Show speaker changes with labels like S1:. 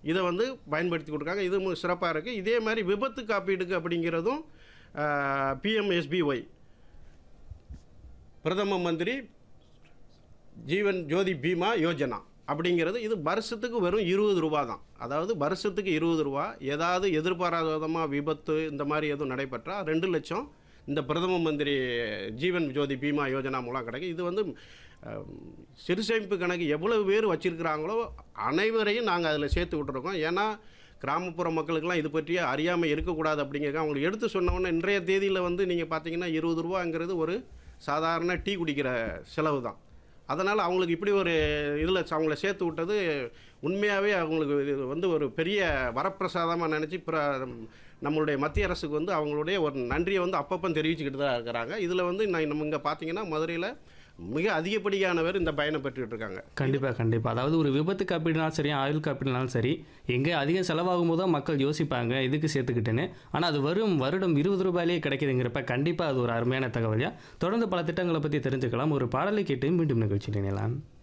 S1: இதை வந்து பயன்படுத்தி கொடுக்காங்க இது சிறப்பாக இருக்குது இதே மாதிரி விபத்து காப்பீடுக்கு அப்படிங்கிறதும் பிஎம்எஸ்பிஒய் பிரதம மந்திரி ஜீவன் ஜோதி பீமா யோஜனா அப்படிங்கிறது இது வருஷத்துக்கு வெறும் இருபது ரூபா தான் அதாவது வருஷத்துக்கு இருபது ரூபா ஏதாவது எதிர்பாராத விதமாக விபத்து இந்த மாதிரி எதுவும் நடைபெற்றால் ரெண்டு லட்சம் இந்த பிரதம மந்திரி ஜீவன் ஜோதி பீமா யோஜனா மூலம் கிடைக்கும் இது வந்து அஹ், சிறு சேமிப்பு கணக்கு எவ்வளவு பேர் வச்சுருக்கிறாங்களோ அனைவரையும் நாங்கள் அதில் சேர்த்து விட்டுருக்கோம் ஏன்னா கிராமப்புற மக்களுக்கெல்லாம் இது பற்றிய அறியாமல் இருக்கக்கூடாது அப்படிங்கிறத அவங்களுக்கு எடுத்து சொன்னோன்னே இன்றைய தேதியில் வந்து நீங்கள் பார்த்தீங்கன்னா இருபது ரூபாங்கிறது ஒரு சாதாரண டீ குடிக்கிற செலவு தான் அதனால் அவங்களுக்கு இப்படி ஒரு இதில் அவங்கள சேர்த்து விட்டது உண்மையாகவே அவங்களுக்கு இது வந்து ஒரு பெரிய வரப்பிரசாதமாக நினச்சி பிற நம்மளுடைய மத்திய அரசுக்கு வந்து அவங்களுடைய ஒரு நன்றியை வந்து அப்பப்போ தெரிவிச்சுக்கிட்டு தான் இருக்கிறாங்க இதில் வந்து நான் நம்ம இங்கே பார்த்தீங்கன்னா மதுரையில் மிக அதிகப்படியானவர் இந்த பயனை பெற்றுக்கிட்டு இருக்காங்க
S2: கண்டிப்பாக கண்டிப்பாக அதாவது ஒரு விபத்து காப்பீடுனாலும் சரி ஆயுள் காப்பீடுனாலும் சரி எங்கே அதிகம் செலவாகும் போது தான் மக்கள் யோசிப்பாங்க இதுக்கு சேர்த்துக்கிட்டுன்னு ஆனால் அது வரும் வருடம் இருபது ரூபாயிலேயே கிடைக்குதுங்கிறப்ப கண்டிப்பாக அது ஒரு அருமையான தகவலையா தொடர்ந்து பல திட்டங்களை பற்றி தெரிஞ்சுக்கலாம் ஒரு பாடலை கேட்டு மீண்டும் நிகழ்ச்சியில் இணையலாம்